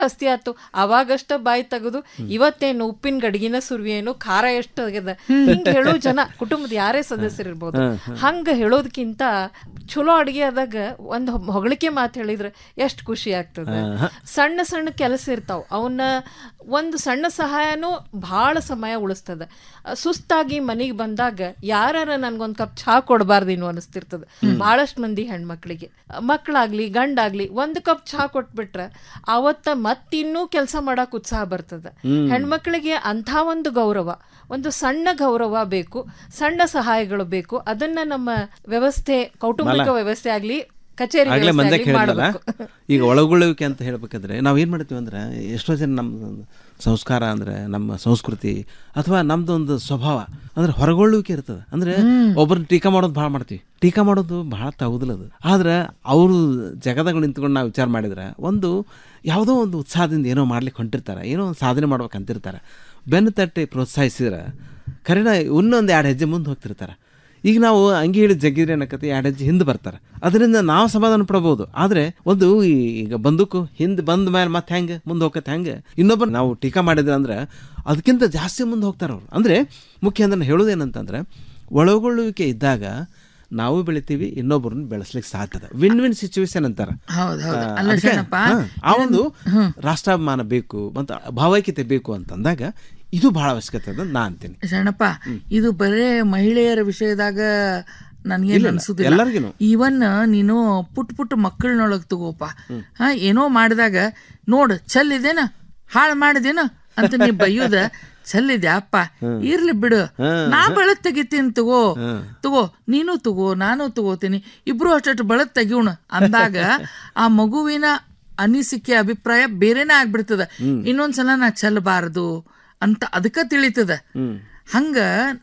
ಜಾಸ್ತಿ ಆತು ಅವಾಗಷ್ಟ ಬಾಯಿ ತೆಗೆದು ಇವತ್ತೇನು ಉಪ್ಪಿನ ಗಡಿಗಿನ ಸುರ್ವಿ ಏನು ಖಾರ ಎಷ್ಟು ಆಗ್ಯದ ಹಿಂಗ ಹೇಳೋ ಜನ ಕುಟುಂಬದ ಯಾರೇ ಸದಸ್ಯರಿರ್ಬೋದು ಹಂಗ ಹೇಳೋದಕ್ಕಿಂತ ಚಲೋ ಅಡಿಗೆ ಆದಾಗ ಒಂದ್ ಹೊಗಳಿಕೆ ಮಾತು ಹೇಳಿದ್ರೆ ಎಷ್ಟು ಖುಷಿ ಆಗ್ತದೆ ಸಣ್ಣ ಸಣ್ಣ ಕೆಲಸ ಇರ್ತಾವ ಅವನ್ನ ಒಂದು ಸಣ್ಣ ಸಹಾಯನೂ ಬಹಳ ಸಮಯ ಉಳಿಸ್ತದ ಅಹ್, ಸುಸ್ತಾಗಿ ಮನೆಗೆ ಬಂದಾಗ ಯಾರ ನನ್ಗೊಂದ್ ಕಪ್ ಚಹಾ ಕೊಡಬಾರ್ದೇನು ಅನಿಸ್ತಿರ್ತದ ಬಹಳಷ್ಟು ಮಂದಿ ಹೆಣ್ಮಕ್ಳಿಗೆ ಅಹ್, ಮಕ್ಳಾಗ್ಲಿ ಗಂಡಾಗ್ಲಿ ಒಂದ್ ಕಪ್ ಚಹಾ ಕೊಟ್ಬಿಟ್ರ ಅವತ್ತ ಮತ್ತಿನ್ನೂ ಕೆಲಸ ಮಾಡಕ್ ಉತ್ಸಾಹ ಬರ್ತದ ಹೆಣ್ಮಕ್ಳಿಗೆ ಅಂಥ ಒಂದು ಗೌರವ ಒಂದು ಸಣ್ಣ ಗೌರವ ಬೇಕು ಸಣ್ಣ ಸಹಾಯಗಳು ಬೇಕು ಅದನ್ನ ನಮ್ಮ ವ್ಯವಸ್ಥೆ ಕೌಟುಂಬಿಕ ವ್ಯವಸ್ಥೆ ಆಗ್ಲಿ ಕಚೇರಿ ಆಗ್ಲೇ ವ್ಯವಸ್ಥೆ ಮಂಜ ಆಗ್ಲಿ ಹೇಳಿದ್ರಲ್ಲ ಮಾಡ್ಬೇಕು. ಈಗ ಒಳಗೊಳ್ಳುವಿಕೆ ಅಂತ ಹೇಳ್ಬೇಕಾದ್ರೆ ನಾವು ಏನು ಮಾಡ್ತೀವಿ ಅಂದ್ರೆ ಎಷ್ಟೋ ಜನ ನಮ್ಮ ಸಂಸ್ಕಾರ ಅಂದ್ರೆ ನಮ್ಮ ಸಂಸ್ಕೃತಿ ಅಥವಾ ನಮ್ದು ಒಂದು ಸ್ವಭಾವ ಅಂದ್ರೆ ಹೊರಗೊಳ್ಳುವಿಕೆ ಇರ್ತದೆ ಅಂದ್ರೆ ಒಬ್ಬರನ್ನ ಟೀಕಾ ಮಾಡೋದು ಭಾಳ ಮಾಡ್ತೀವಿ ಟೀಕಾ ಮಾಡೋದು ಭಾಳ ತಗುದಿಲ್ಲ ಅದು ಆದ್ರೆ ಅವರು ಜಗದಾಗ ನಿಂತ್ಕೊಂಡು ನಾವು ವಿಚಾರ ಮಾಡಿದ್ರೆ ಒಂದು ಯಾವುದೋ ಒಂದು ಉತ್ಸಾಹದಿಂದ ಏನೋ ಮಾಡ್ಲಿಕ್ಕೆ ಹೊಂಟಿರ್ತಾರೆ ಏನೋ ಒಂದು ಸಾಧನೆ ಮಾಡ್ಬೇಕಂತಿರ್ತಾರೆ ಬೆನ್ನು ತಟ್ಟಿ ಪ್ರೋತ್ಸಾಹಿಸಿದ್ರೆ ಖರೇನ ಇನ್ನೊಂದು ಎರಡು ಹೆಜ್ಜೆ ಮುಂದೆ ಹೋಗ್ತಿರ್ತಾರೆ ಈಗ ನಾವು ಅಂಗಿ ಹಿಡಿದು ಜಗ್ಗಿದ್ರೆ ಏನಕತಿ ಎರಡು ಹೆಜ್ಜೆ ಹಿಂದೆ ಬರ್ತಾರೆ ಅದರಿಂದ ನಾವು ಸಮಾಧಾನ ಪಡಬಹುದು ಆದರೆ ಒಂದು ಈ- ಈಗ ಬಂದೂಕು ಹಿಂದೆ ಬಂದ ಮೇಲೆ ಮತ್ತೆ ಹೆಂಗೆ ಮುಂದೆ ಹೋಗತ್ತೆ ಹೆಂಗೆ ಇನ್ನೊಬ್ಬರು ನಾವು ಟೀಕಾ ಮಾಡಿದ್ರೆ ಅಂದ್ರೆ ಅದಕ್ಕಿಂತ ಜಾಸ್ತಿ ಮುಂದೆ ಹೋಗ್ತಾರೆ ಅವ್ರು ಅಂದರೆ ಮುಖ್ಯ ಅಂದ್ರೆ ಹೇಳೋದೇನಂತಂದ್ರೆ ಒಳಗೊಳ್ಳುವಿಕೆ ಇದ್ದಾಗ ನಾವು ಬೆಳಿತೀವಿ ಇನ್ನೊಬ್ಬರನ್ನ ಬೆಳೆಸ್ಲಿಕ್ಕೆ ಸಾಧ್ಯದ ವಿನ್ ವಿನ್ ಸಿಚುವೇಶನ್ ಅಂತಾರೆ ಹೌದ್ ಹೌದ್. ಆ, ಅಲ್ಲ ಅದಕ್ಕೆ, ಶರಣಪ್ಪ, ಹಾ, ಆ ಒಂದು ರಾಷ್ಟ್ರಾಭಿಮಾನ ಬೇಕು ಮತ್ತು ಭಾವೈಕ್ಯತೆ ಬೇಕು ಅಂತಂದಾಗ ಇದು ಬಹಳ ಅವಶ್ಯಕತೆ ಅಂತ ನಾ ಅಂತೀನಿ ಶರಣಪ್ಪ ಇದು ಬರೇ ಮಹಿಳೆಯರ ವಿಷಯದಾಗ ನನ್ಗೇನ್ ಇಲ್ಲ, ಅನ್ಸುದಿಲ್ಲ ಎಲ್ಲರಿಗೂನು. ಈವನ್ ನೀನು ಪುಟ್ ಪುಟ್ಟ ಮಕ್ಕಳನ್ನೊಳಗ್ ತಗೋಪ ಹಾ ಏನೋ ಮಾಡಿದಾಗ ನೋಡ್ ಚಲ್ಲಿದೇನ ಹಾಳು ಮಾಡಿದೇನ ಅಂತ ನೀ ಬೈಯೋದ ಚಲ್ಲಿದ್ಯಾ ಅಪ್ಪ ಇರ್ಲಿ ಬಿಡು ನಾ ಬಳತ್ ತೆಗಿತೀನಿ ತಗೋ ತಗೋ ನೀನು ತಗೋ ನಾನು ತಗೋತೀನಿ ಇಬ್ರು ಅಷ್ಟು ಬಳತ್ ತೆಗಿಯೋಣ ಅಂದಾಗ ಆ ಮಗುವಿನ ಅನಿಸಿಕೆ ಅಭಿಪ್ರಾಯ ಬೇರೆನೇ ಆಗ್ಬಿಡ್ತದ ಇನ್ನೊಂದ್ಸಲ ನಾ ಚೆಲ್ಲಬಾರದು ಅಂತ ಅದಕ್ಕ ತಿಳಿತದ ಹಂಗ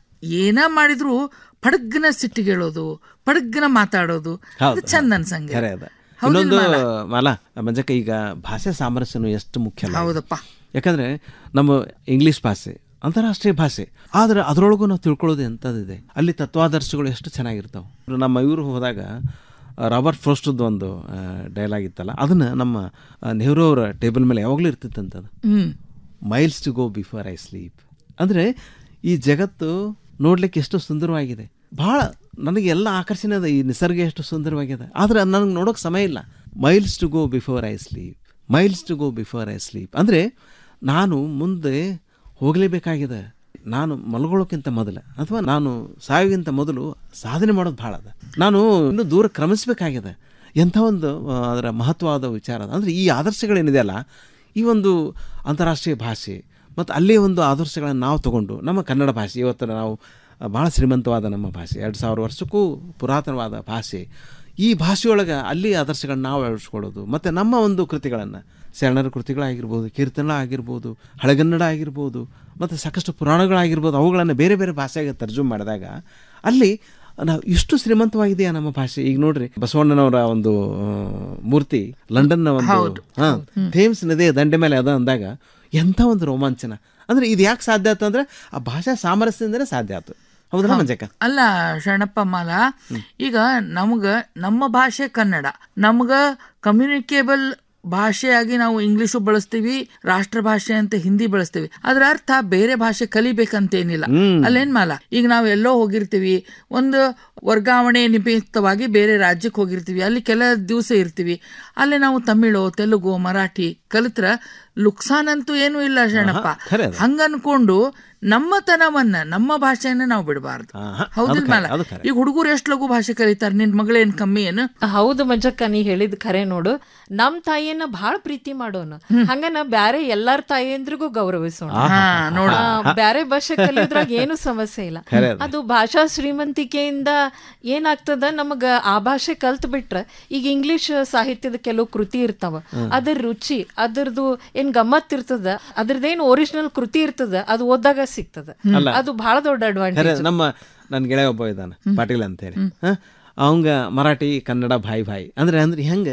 ಏನ ಮಾಡಿದ್ರು ಪಡಗ್ನ ಸಿಟ್ಟಿಗೇಳೋದು ಪಡಗ್ನ ಮಾತಾಡೋದು ಅದು ಚಂದ ಅನ್ಸಂಗ ಖರೆ ಅದ ಇನ್ನೊಂದು ಮಾಲ ಮಂಜಕ್ಕ ಈಗ ಭಾಷೆ ಸಾಮರಸ್ಯನು ಎಷ್ಟು ಮುಖ್ಯ ಅಲ್ಲ? ಹೌದಪ್ಪ ಯಾಕಂದ್ರೆ ನಮ್ಮ ಇಂಗ್ಲಿಷ್ ಭಾಷೆ ಅಂತಾರಾಷ್ಟ್ರೀಯ ಭಾಷೆ ಆದ್ರೆ ಅದರೊಳಗೂ ನಾವು ತಿಳ್ಕೊಳ್ಳೋದು ಎಂಥದ್ದಿದೆ ಅಲ್ಲಿ ತತ್ವಾದರ್ಶಗಳು ಎಷ್ಟು ಚೆನ್ನಾಗಿರ್ತಾವೆ ನಮ್ಮ ಇವರು ಹೋದಾಗ ಆ, ರಾಬರ್ಟ್ ಫ್ರೋಸ್ಟದ್ದು ಒಂದು ಡೈಲಾಗ್ ಇತ್ತಲ್ಲ ಅದನ್ನ ನಮ್ಮ ಆ, ನೆಹರು ಅವರ ಟೇಬಲ್ ಮೇಲೆ ಯಾವಾಗಲೂ ಇರ್ತಿತ್ತಂತದು ಹ್ಮ್ miles to go before I sleep ಅಂದರೆ ಈ ಜಗತ್ತು ನೋಡ್ಲಿಕ್ಕೆ ಎಷ್ಟು ಸುಂದರವಾಗಿದೆ ಭಾಳ ನನಗೆ ಎಲ್ಲ ಆಕರ್ಷಣೆ ಅದ ಈ ನಿಸರ್ಗ ಎಷ್ಟು ಸುಂದರವಾಗಿದೆ ಆದರೆ ನನಗೆ ನೋಡೋಕೆ ಸಮಯ ಇಲ್ಲ miles to go before I sleep miles to go before I sleep ಅಂದರೆ ನಾನು ಮುಂದೆ ಹೋಗಲೇಬೇಕಾಗಿದೆ ನಾನು ಮಲ್ಕೊಳ್ಳೋಕ್ಕಿಂತ ಮೊದಲು ಅಥವಾ ನಾನು ಸಾಯೋಕ್ಕಿಂತ ಮೊದಲು ಸಾಧನೆ ಮಾಡೋದು ಭಾಳ ಅದ ನಾನು ಇನ್ನೂ ದೂರ ಕ್ರಮಿಸಬೇಕಾಗಿದೆ ಎಂಥ ಒಂದು ಆ, ಅದರ ಮಹತ್ವವಾದ ವಿಚಾರ ಅದ ಅಂದರೆ ಈ ಆದರ್ಶಗಳೇನಿದೆಯಲ್ಲ ಈ ಒಂದು ಅಂತಾರಾಷ್ಟ್ರೀಯ ಭಾಷೆ ಮತ್ತು ಅಲ್ಲೇ ಒಂದು ಆದರ್ಶಗಳನ್ನು ನಾವು ತಗೊಂಡು ನಮ್ಮ ಕನ್ನಡ ಭಾಷೆ ಇವತ್ತು ನಾವು ಭಾಳ ಶ್ರೀಮಂತವಾದ ನಮ್ಮ ಭಾಷೆ ಎರಡು ಸಾವಿರ ವರ್ಷಕ್ಕೂ ಪುರಾತನವಾದ ಭಾಷೆ ಈ ಭಾಷೆಯೊಳಗೆ ಅಲ್ಲಿ ಆದರ್ಶಗಳನ್ನ ನಾವು ಅಳವಡಿಸ್ಕೊಳ್ಳೋದು ಮತ್ತು ನಮ್ಮ ಒಂದು ಕೃತಿಗಳನ್ನು ಶರಣರ ಕೃತಿಗಳಾಗಿರ್ಬೋದು ಕೀರ್ತನ ಆಗಿರ್ಬೋದು ಹಳೆಗನ್ನಡ ಆಗಿರ್ಬೋದು ಮತ್ತು ಸಾಕಷ್ಟು ಪುರಾಣಗಳಾಗಿರ್ಬೋದು ಅವುಗಳನ್ನು ಬೇರೆ ಬೇರೆ ಭಾಷೆಗೆ ತರ್ಜುಮೆ ಮಾಡಿದಾಗ ಅಲ್ಲಿ ನಾವು ಇಷ್ಟು ಶ್ರೀಮಂತವಾಗಿದೆಯಾ ನಮ್ಮ ಭಾಷೆ ಈಗ ನೋಡ್ರಿ ಬಸವಣ್ಣನವರ ಒಂದು ಆ, ಮೂರ್ತಿ ಲಂಡನ್ನ ಒಂದು ಹಾ ಥೇಮ್ಸ್ ನದಿಯ ದಂಡೆ ಮೇಲೆ ಅದ ಅಂದಾಗ ಎಂಥ ಒಂದು ರೋಮಾಂಚನ ಅಂದ್ರೆ ಇದು ಯಾಕೆ ಸಾಧ್ಯ ಆಯ್ತು ಅಂದ್ರೆ ಆ ಭಾಷಾ ಸಾಮರಸ್ಯದಿಂದಲೇ ಸಾಧ್ಯ ಆಯ್ತು ಹೌದಲ್ಲ ಮಂಜಕ್ಕ ಅಲ್ಲ ಶರಣಪ್ಪ ಮಾಲ ಈಗ ನಮ್ಗ ನಮ್ಮ ಭಾಷೆ ಕನ್ನಡ ನಮ್ಗ ಕಮ್ಯುನಿಕೇಬಲ್ ಭಾಷೆಯಾಗಿ ನಾವು ಇಂಗ್ಲಿಷು ಬಳಸ್ತೀವಿ ರಾಷ್ಟ್ರ ಭಾಷೆ ಅಂತ ಹಿಂದಿ ಬಳಸ್ತೀವಿ ಅದ್ರ ಅರ್ಥ ಬೇರೆ ಭಾಷೆ ಕಲಿಬೇಕಂತೇನಿಲ್ಲ ಅಲ್ಲೇನ್ ಮಾಲ ಈಗ ನಾವು ಎಲ್ಲೋ ಹೋಗಿರ್ತೀವಿ ಒಂದು ವರ್ಗಾವಣೆ ನಿಮಿತ್ತವಾಗಿ ಬೇರೆ ರಾಜ್ಯಕ್ಕೆ ಹೋಗಿರ್ತೀವಿ ಅಲ್ಲಿ ಕೆಲ ದಿವಸ ಇರ್ತೀವಿ ಅಲ್ಲಿ ನಾವು ತಮಿಳು ತೆಲುಗು ಮರಾಠಿ ಕಲಿತ್ರ ಲುಕ್ಸಾನ್ ಅಂತೂ ಏನೂ ಇಲ್ಲ ಶರಣಪ್ಪ ಖರೆ ಅದು. ಹಂಗ ಅನ್ಕೊಂಡು ನಮ್ಮತನವನ್ನ ನಮ್ಮ ಭಾಷೆಯನ್ನ ನಾವು ಬಿಡಬಾರ್ದು ಆಹಾ, ಹೌದಿಲ್ ಅದು ಖರೆ, ಮಾಲ ಅದು ಖರೆ. ಈಗ ಹುಡುಗರು ಎಷ್ಟು ಲಘು ಭಾಷೆ ಕಲಿತಾರ ನಿನ್ ಮಗಳೇನ್ ಕಮ್ಮಿ ಏನು ಹೌದು ಮಂಜಕ್ಕ ನೀ ಹೇಳಿದ್ ಖರೆ ನೋಡು ನಮ್ ತಾಯಿಯನ್ನ ಬಹಳ ಪ್ರೀತಿ ಮಾಡೋಣ ಹಂಗನ ಬ್ಯಾರೆ ಎಲ್ಲಾರ ತಾಯಿಯಂದ್ರಿಗೂ ಗೌರವಿಸೋಣ ಹಾ ನೋಡ ಆ, ಬ್ಯಾರೆ ಭಾಷೆ ಕಲಿಯೋದ್ರಾಗ ಏನು ಸಮಸ್ಯೆ ಇಲ್ಲ ಅದು ಭಾಷಾ ಶ್ರೀಮಂತಿಕೆಯಿಂದ ಏನಾಗ್ತದ ನಮಗ ಆ ಭಾಷೆ ಕಲ್ತ್ ಬಿಟ್ರ ಈಗ ಇಂಗ್ಲಿಷ್ ಸಾಹಿತ್ಯದ ಕೆಲವು ಕೃತಿ ಇರ್ತಾವ ಅದ್ರ ರುಚಿ ಅದ್ರದ್ದು ಏನ್ ಗಮ್ಮತ್ ಇರ್ತದ ಅದ್ರದ್ದೇನ್ ಒರಿಜಿನಲ್ ಕೃತಿ ಇರ್ತದ ಅದು ಓದಾಗ ಸಿಗ್ತದ ಅದು ಬಹಳ ದೊಡ್ಡ ಖರೆ ಅಡ್ವಾಂಟೇಜ್ ನಮ್ಮ ನನ್ನ ಗೆಳೆಯ ಒಬ್ಬ ಇದ್ದಾನೆ ಪಾಟೀಲ್ ಅಂತೇಳಿ ಹಾಂ ಅವಂಗ ಮರಾಠಿ ಕನ್ನಡ ಭಾಯಿ ಭಾಯಿ ಅಂದ್ರೆ ಅಂದ್ರೆ ಹೆಂಗೆ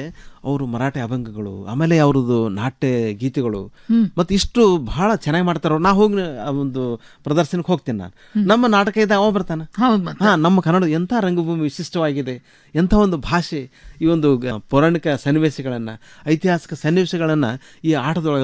ಅವರು ಮರಾಠಿ ಅಭಂಗಗಳು ಆಮೇಲೆ ಅವ್ರದ್ದು ನಾಟ್ಯ ಗೀತೆಗಳು ಮತ್ತು ಇಷ್ಟು ಬಹಳ ಚೆನ್ನಾಗಿ ಮಾಡ್ತಾರ ನಾ ಹೋಗಿ ಆ ಒಂದು ಪ್ರದರ್ಶನಕ್ಕೆ ಹೋಗ್ತೀನಿ ನಾನು ನಮ್ಮ ನಾಟಕ ಇದ್ದ ಅವ ಬರ್ತಾನೆ ಹೌದು ಮತ್ತೆ ಹಾ ನಮ್ಮ ಕನ್ನಡ ಎಂಥ ರಂಗಭೂಮಿ ವಿಶಿಷ್ಟವಾಗಿದೆ ಎಂಥ ಒಂದು ಭಾಷೆ ಈ ಒಂದು ಗ- ಪೌರಾಣಿಕ ಸನ್ನಿವೇಶಗಳನ್ನು ಐತಿಹಾಸಿಕ ಸನ್ನಿವೇಶಗಳನ್ನು ಈ ಆಟದೊಳಗೆ